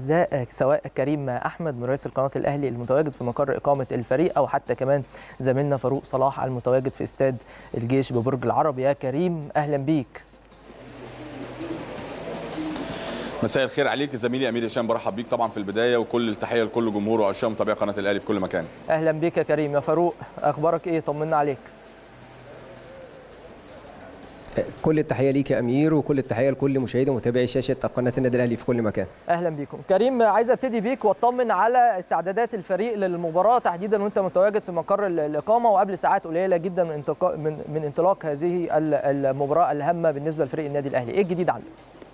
الاعزاء سواء كريم احمد مراسل قناه الاهلي المتواجد في مقر اقامه الفريق او حتى كمان زميلنا فاروق صلاح المتواجد في استاد الجيش ببرج العرب يا كريم اهلا بيك مساء الخير عليك زميلي امير هشام برحب بيك طبعا في البدايه وكل التحيه لكل جمهور وعشاق متابعي قناه الاهلي في كل مكان اهلا بيك يا كريم يا فاروق اخبارك ايه طمنا عليك كل التحيه ليك يا امير وكل التحيه لكل مشاهدي ومتابعي شاشه قناه النادي الاهلي في كل مكان اهلا بيكم كريم عايز ابتدي بيك واطمن على استعدادات الفريق للمباراه تحديدا وانت متواجد في مقر الاقامه وقبل ساعات قليله جدا من انطلاق من, من انطلاق هذه المباراه الهامه بالنسبه لفريق النادي الاهلي ايه الجديد عندك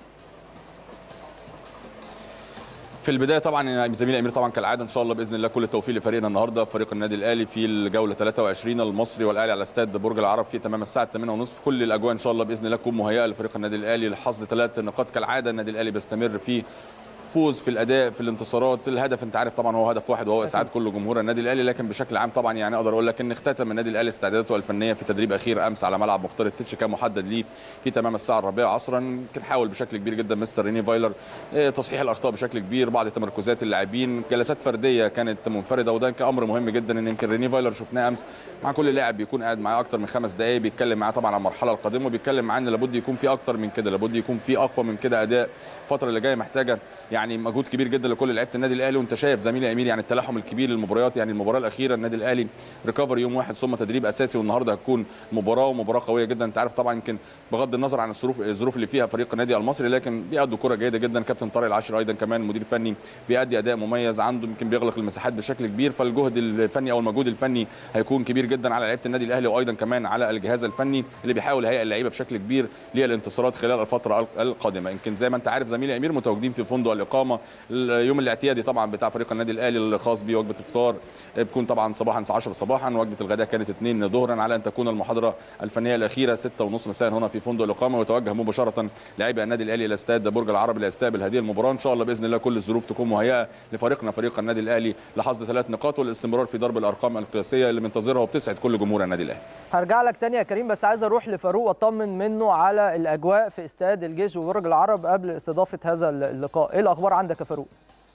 في البدايه طبعا زميلي امير طبعا كالعاده ان شاء الله باذن الله كل التوفيق لفريقنا النهارده فريق النادي الاهلي في الجوله 23 المصري والاهلي على استاد برج العرب في تمام الساعه 8:30 كل الاجواء ان شاء الله باذن الله تكون مهيئه لفريق النادي الاهلي لحصد ثلاث نقاط كالعاده النادي الاهلي بيستمر في فوز في الاداء في الانتصارات الهدف انت عارف طبعا هو هدف واحد وهو اسعاد كل جمهور النادي الاهلي لكن بشكل عام طبعا يعني اقدر اقول لك ان اختتم النادي الاهلي استعداداته الفنيه في تدريب اخير امس على ملعب مختار التتش كان محدد ليه في تمام الساعه الرابعه عصرا يمكن حاول بشكل كبير جدا مستر ريني فايلر تصحيح الاخطاء بشكل كبير بعض تمركزات اللاعبين جلسات فرديه كانت منفرده وده كان امر مهم جدا ان يمكن ريني فايلر شفناه امس مع كل لاعب بيكون قاعد معاه اكتر من خمس دقائق بيتكلم معاه طبعا عن المرحله القادمه وبيتكلم معاه ان لابد يكون في اكتر من كده لابد يكون في اقوى من كده اداء الفتره اللي جايه محتاجه يعني مجهود كبير جدا لكل لعيبه النادي الاهلي وانت شايف زميلي امير يعني التلاحم الكبير للمباريات يعني المباراه الاخيره النادي الاهلي ريكفر يوم واحد ثم تدريب اساسي والنهارده هتكون مباراه ومباراه قويه جدا انت عارف طبعا يمكن بغض النظر عن الظروف الظروف اللي فيها فريق النادي المصري لكن بيأدوا كره جيده جدا كابتن طارق العشر ايضا كمان مدير فني بيأدي اداء مميز عنده يمكن بيغلق المساحات بشكل كبير فالجهد الفني او المجهود الفني هيكون كبير جدا على لعيبه النادي الاهلي وايضا كمان على الجهاز الفني اللي بيحاول يهيئ اللعيبه بشكل كبير للانتصارات خلال الفتره القادمه يمكن زي ما انت عارف زميلي امير متواجدين في فندق الاقامه اليوم الاعتيادي طبعا بتاع فريق النادي الاهلي الخاص بيه وجبه الفطار بتكون طبعا صباحا الساعه 10 صباحا وجبه الغداء كانت 2 ظهرا على ان تكون المحاضره الفنيه الاخيره 6 ونص مساء هنا في فندق الاقامه ويتوجه مباشره لاعبي النادي الاهلي الى استاد برج العرب ليستقبل هذه المباراه ان شاء الله باذن الله كل الظروف تكون مهيئه لفريقنا فريق النادي الاهلي لحصد ثلاث نقاط والاستمرار في ضرب الارقام القياسيه اللي منتظرها وبتسعد كل جمهور النادي الاهلي هرجع لك تاني يا كريم بس عايز اروح لفاروق واطمن منه على الاجواء في استاد الجيش وبرج العرب قبل استضافه هذا اللقاء ايه الاخبار عندك يا فاروق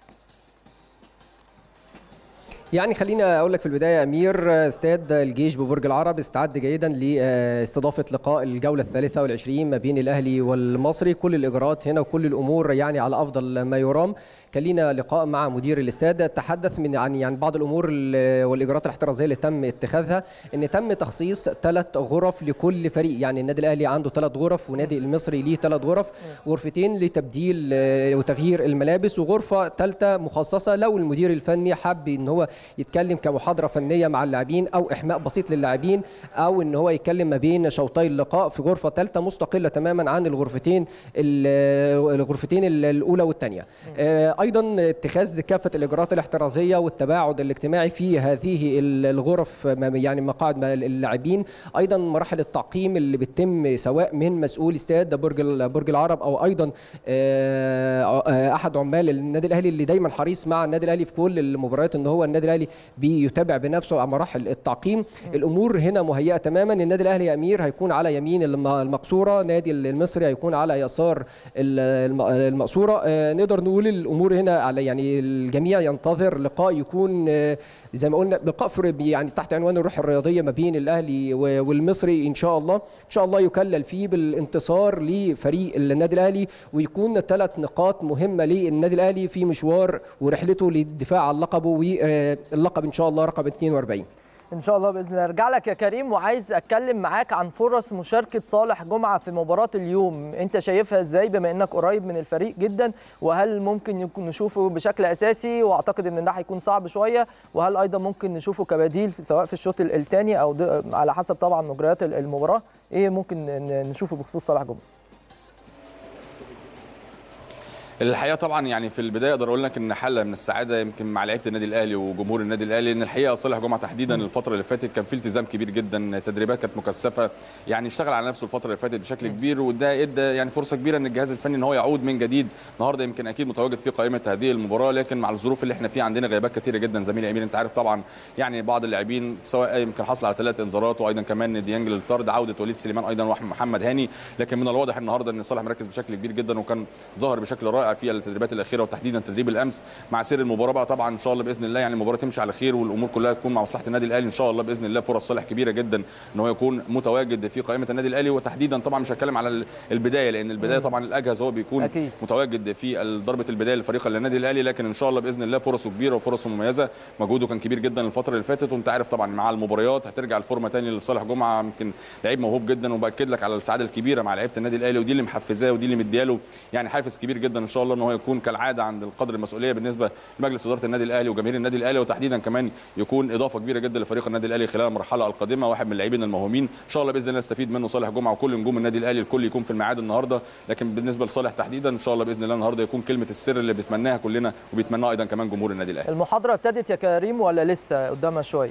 يعني خليني اقول لك في البدايه امير استاد الجيش ببرج العرب استعد جيدا لاستضافه لقاء الجوله الثالثه والعشرين ما بين الاهلي والمصري كل الاجراءات هنا وكل الامور يعني على افضل ما يرام كان لينا لقاء مع مدير الاستاد تحدث من عن يعني بعض الامور والاجراءات الاحترازيه اللي تم اتخاذها ان تم تخصيص ثلاث غرف لكل فريق يعني النادي الاهلي عنده ثلاث غرف والنادي المصري ليه ثلاث غرف غرفتين لتبديل وتغيير الملابس وغرفه ثالثه مخصصه لو المدير الفني حب ان هو يتكلم كمحاضره فنيه مع اللاعبين او احماء بسيط للاعبين او ان هو يتكلم ما بين شوطي اللقاء في غرفه ثالثه مستقله تماما عن الغرفتين الغرفتين الاولى والثانيه ايضا اتخاذ كافه الاجراءات الاحترازيه والتباعد الاجتماعي في هذه الغرف يعني مقاعد اللاعبين ايضا مراحل التعقيم اللي بتتم سواء من مسؤول استاد برج برج العرب او ايضا احد عمال النادي الاهلي اللي دايما حريص مع النادي الاهلي في كل المباريات ان هو النادي الاهلي بيتابع بنفسه على مراحل التعقيم الامور هنا مهيئه تماما النادي الاهلي يا امير هيكون على يمين المقصوره نادي المصري هيكون على يسار المقصوره نقدر نقول الامور هنا على يعني الجميع ينتظر لقاء يكون زي ما قلنا لقاء يعني تحت عنوان الروح الرياضيه ما بين الاهلي والمصري ان شاء الله ان شاء الله يكلل فيه بالانتصار لفريق النادي الاهلي ويكون ثلاث نقاط مهمه للنادي الاهلي في مشوار ورحلته للدفاع عن لقبه واللقب ان شاء الله رقم 42 ان شاء الله باذن الله ارجع لك يا كريم وعايز اتكلم معاك عن فرص مشاركه صالح جمعه في مباراه اليوم انت شايفها ازاي بما انك قريب من الفريق جدا وهل ممكن يكون نشوفه بشكل اساسي واعتقد ان ده هيكون صعب شويه وهل ايضا ممكن نشوفه كبديل سواء في الشوط الثاني او على حسب طبعا مجريات المباراه ايه ممكن نشوفه بخصوص صالح جمعه الحقيقه طبعا يعني في البدايه اقدر اقول لك ان حاله من السعاده يمكن مع لعيبه النادي الاهلي وجمهور النادي الاهلي ان الحقيقه صالح جمعه تحديدا الفتره اللي فاتت كان في التزام كبير جدا تدريبات كانت مكثفه يعني اشتغل على نفسه الفتره اللي فاتت بشكل كبير وده ادى يعني فرصه كبيره ان الجهاز الفني ان هو يعود من جديد النهارده يمكن اكيد متواجد في قائمه هذه المباراه لكن مع الظروف اللي احنا فيها عندنا غيابات كثيره جدا زميلي امير انت عارف طبعا يعني بعض اللاعبين سواء يمكن حصل على ثلاث انذارات وايضا كمان ديانج للطرد عوده وليد سليمان ايضا ومحمد هاني لكن من الواضح النهارده ان صالح مركز بشكل كبير جدا وكان ظاهر بشكل رائع رائع في التدريبات الاخيره وتحديدا تدريب الامس مع سير المباراه بقى طبعا ان شاء الله باذن الله يعني المباراه تمشي على خير والامور كلها تكون مع مصلحه النادي الاهلي ان شاء الله باذن الله فرص صالح كبيره جدا ان هو يكون متواجد في قائمه النادي الاهلي وتحديدا طبعا مش هتكلم على البدايه لان البدايه طبعا الاجهز هو بيكون أكيد. متواجد في ضربه البدايه لفريق النادي الاهلي لكن ان شاء الله باذن الله فرصه كبيره وفرصه مميزه مجهوده كان كبير جدا الفتره اللي فاتت وانت عارف طبعا مع المباريات هترجع الفورمه تاني لصالح جمعه يمكن لعيب موهوب جدا وباكد لك على السعاده الكبيره مع لعيبه النادي الاهلي ودي اللي محفزاه ودي اللي مدياله يعني حافز كبير جدا ان شاء الله ان هو يكون كالعاده عند القدر المسؤوليه بالنسبه لمجلس اداره النادي الاهلي وجماهير النادي الاهلي وتحديدا كمان يكون اضافه كبيره جدا لفريق النادي الاهلي خلال المرحله القادمه واحد من اللاعبين الموهومين ان شاء الله باذن الله نستفيد منه صالح جمعه وكل نجوم النادي الاهلي الكل يكون في الميعاد النهارده لكن بالنسبه لصالح تحديدا ان شاء الله باذن الله النهارده يكون كلمه السر اللي بنتمناها كلنا وبيتمناها ايضا كمان جمهور النادي الاهلي المحاضره ابتدت يا كريم ولا لسه قدامها شويه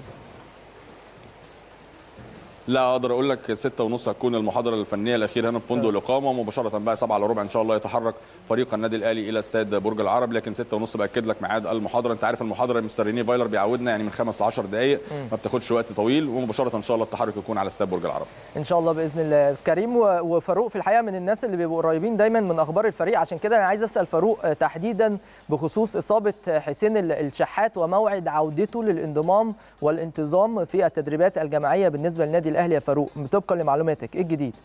لا اقدر اقول لك ستة ونص هتكون المحاضره الفنيه الاخيره هنا في فندق الاقامه ومباشره بقى 7 الا ربع ان شاء الله يتحرك فريق النادي الاهلي الى استاد برج العرب لكن 6 ونص باكد لك ميعاد المحاضره انت عارف المحاضره مستر ريني فايلر بيعودنا يعني من 5 ل 10 دقائق ما بتاخدش وقت طويل ومباشره ان شاء الله التحرك يكون على استاد برج العرب ان شاء الله باذن الله كريم و- وفاروق في الحقيقه من الناس اللي بيبقوا قريبين دايما من اخبار الفريق عشان كده انا عايز اسال فاروق تحديدا بخصوص اصابه حسين ال- الشحات وموعد عودته للانضمام والانتظام في التدريبات الجماعيه بالنسبه للنادي الاهلي يا فاروق طبقا لمعلوماتك ايه الجديد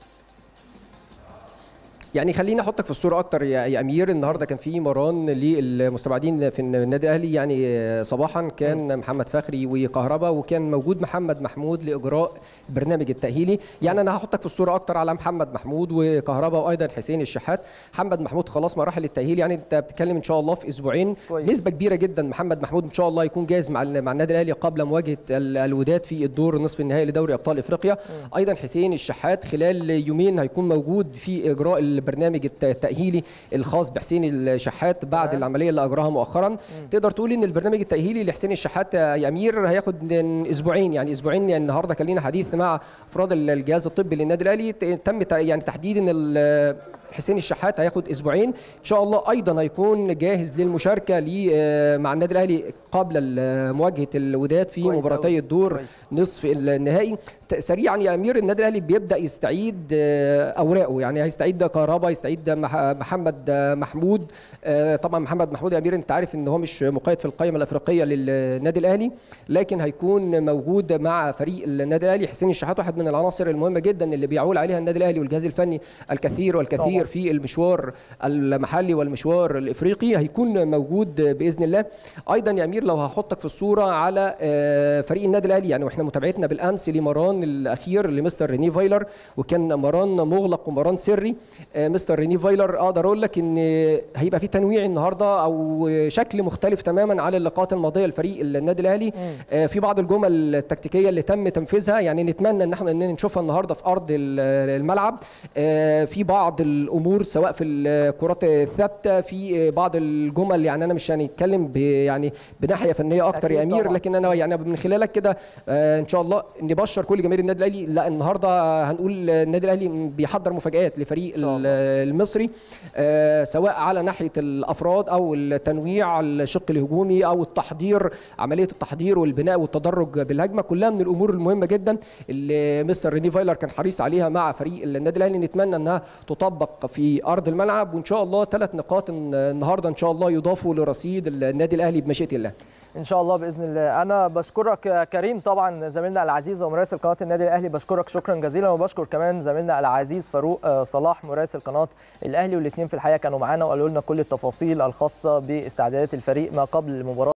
يعني خليني احطك في الصوره اكتر يا يا امير النهارده كان في مران للمستبعدين في النادي الاهلي يعني صباحا كان محمد فخري وكهربا وكان موجود محمد محمود لاجراء البرنامج التاهيلي يعني انا هحطك في الصوره اكتر على محمد محمود وكهربا وايضا حسين الشحات محمد محمود خلاص مراحل التاهيل يعني انت بتتكلم ان شاء الله في اسبوعين كويس. نسبه كبيره جدا محمد محمود ان شاء الله يكون جاهز مع ال- مع النادي الاهلي قبل مواجهه ال- الوداد في الدور نصف النهائي لدوري ابطال افريقيا ايضا حسين الشحات خلال يومين هيكون موجود في اجراء البرنامج الت- التاهيلي الخاص بحسين الشحات بعد تمام. العمليه اللي اجراها مؤخرا تقدر تقول ان البرنامج التاهيلي لحسين الشحات يا امير هياخد اسبوعين يعني اسبوعين يعني النهارده كان لينا حديث مع افراد الجهاز الطبي للنادي الاهلي ت- تم ت- يعني تحديد ان ال- حسين الشحات هياخد اسبوعين ان شاء الله ايضا هيكون جاهز للمشاركه ل- مع النادي الاهلي قبل ال- مواجهه الوداد في كويس مباراتي أوي. الدور كويس. نصف النهائي ت- سريعا يا امير النادي الاهلي بيبدا يستعيد آه، اوراقه يعني هيستعيد كهربا يستعيد مح- محمد آه، محمود آه، طبعا محمد محمود يا امير انت عارف ان هو مش مقيد في القائمه الافريقيه للنادي الاهلي لكن هيكون موجود مع فريق النادي الاهلي حسين الشحات واحد من العناصر المهمه جدا اللي بيعول عليها النادي الاهلي والجهاز الفني الكثير والكثير طبعاً. في المشوار المحلي والمشوار الافريقي هيكون موجود باذن الله ايضا يا امير لو هحطك في الصوره على آه، فريق النادي الاهلي يعني واحنا متابعتنا بالامس لمران الاخير لمستر ريني فايلر وكان مران مغلق ومران سري آه، مستر ريني فايلر اقدر اقول لك ان هيبقى في تنويع النهارده او شكل مختلف تماما على اللقاءات الماضيه لفريق النادي الاهلي آه، في بعض الجمل التكتيكيه اللي تم تنفيذها يعني نتمنى ان احنا إن نشوفها النهارده في ارض ال- الملعب آه، في بعض الامور سواء في الكرات الثابته في بعض الجمل يعني انا مش هنتكلم ب- يعني بناحيه فنيه اكتر يا أكيد امير طبعاً. لكن انا يعني من خلالك كده آه، ان شاء الله نبشر كل جماهير النادي الاهلي لا النهارده هنقول النادي الاهلي بيحضر مفاجات لفريق شاء الله. المصري آه، سواء على ناحيه الافراد او التنويع الشق الهجومي او التحضير عمليه التحضير والبناء والتدرج بالهجمه كلها من الامور المهمه جدا اللي مستر ريني فايلر كان حريص عليها مع فريق النادي الاهلي نتمنى انها تطبق في ارض الملعب وان شاء الله ثلاث نقاط النهارده ان شاء الله يضافوا لرصيد النادي الاهلي بمشيئه الله ان شاء الله باذن الله انا بشكرك يا كريم طبعا زميلنا العزيز ومراسل قناه النادي الاهلي بشكرك شكرا جزيلا وبشكر كمان زميلنا العزيز فاروق آه، صلاح مراسل قناه الاهلي والاثنين في الحقيقه كانوا معانا وقالوا لنا كل التفاصيل الخاصه باستعدادات الفريق ما قبل المباراه